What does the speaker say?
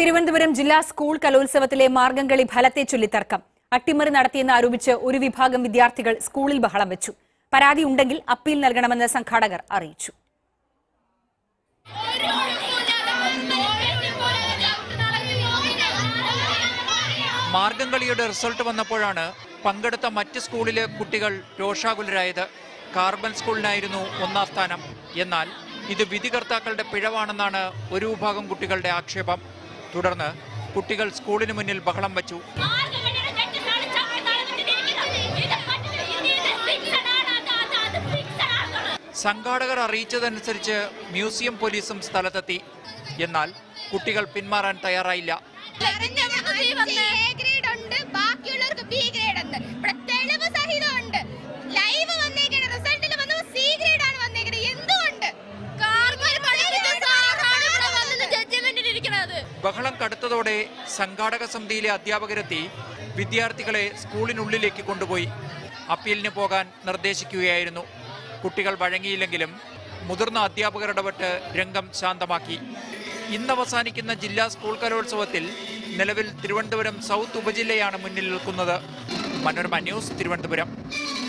തിരുവനന്തപുരം ജില്ലാ സ്കൂൾ കലോത്സവത്തിലെ മാർഗംകളി ഫലത്തെ ചൊല്ലി തർക്കം അട്ടിമറി നടത്തിയെന്ന് ആരോപിച്ച് ഒരു വിഭാഗം വിദ്യാർത്ഥികൾ സ്കൂളിൽ ബഹളം വെച്ചു പരാതി ഉണ്ടെങ്കിൽ അപ്പീൽ നൽകണമെന്ന് സംഘാടകർ അറിയിച്ചു മാർഗംകളിയുടെ റിസൾട്ട് വന്നപ്പോഴാണ് പങ്കെടുത്ത മറ്റ് സ്കൂളിലെ കുട്ടികൾ രോഷാകുലരായത് കാർബൺ സ്കൂളിനായിരുന്നു ഒന്നാം സ്ഥാനം എന്നാൽ ഇത് വിധികർത്താക്കളുടെ പിഴവാണെന്നാണ് ഒരു വിഭാഗം കുട്ടികളുടെ ആക്ഷേപം തുടർന്ന് കുട്ടികൾ സ്കൂളിന് മുന്നിൽ ബഹളം വച്ചു സംഘാടകർ അറിയിച്ചതനുസരിച്ച് മ്യൂസിയം പോലീസും സ്ഥലത്തെത്തി എന്നാൽ കുട്ടികൾ പിന്മാറാൻ തയ്യാറായില്ല എ ഗ്രേഡ് ഉണ്ട് ബാക്കിയുള്ളവർക്ക് ബി ഗ്രേഡ് ഉണ്ട് ഇവിടെ തെളിവ് സഹിതമുണ്ട് ലൈവ് വന്നേക്കണ റിസൾട്ടിൽ വന്നപ്പോൾ സി ഗ്രേഡ് ആണ് വന്നേക്കണത് എന്തുകൊണ്ട് ബഹളം കടുത്തതോടെ സംഘാടക സമിതിയിലെ അധ്യാപകരെത്തി വിദ്യാർത്ഥികളെ സ്കൂളിനുള്ളിലേക്ക് കൊണ്ടുപോയി അപ്പീലിന് പോകാൻ നിർദ്ദേശിക്കുകയായിരുന്നു കുട്ടികൾ വഴങ്ങിയില്ലെങ്കിലും മുതിർന്ന അധ്യാപകർ ഇടപെട്ട് രംഗം ശാന്തമാക്കി ഇന്ന് അവസാനിക്കുന്ന ജില്ലാ സ്കൂൾ കലോത്സവത്തിൽ നിലവിൽ തിരുവനന്തപുരം സൗത്ത് ഉപജില്ലയാണ് മുന്നിൽ നിൽക്കുന്നത് മനോരമ ന്യൂസ് തിരുവനന്തപുരം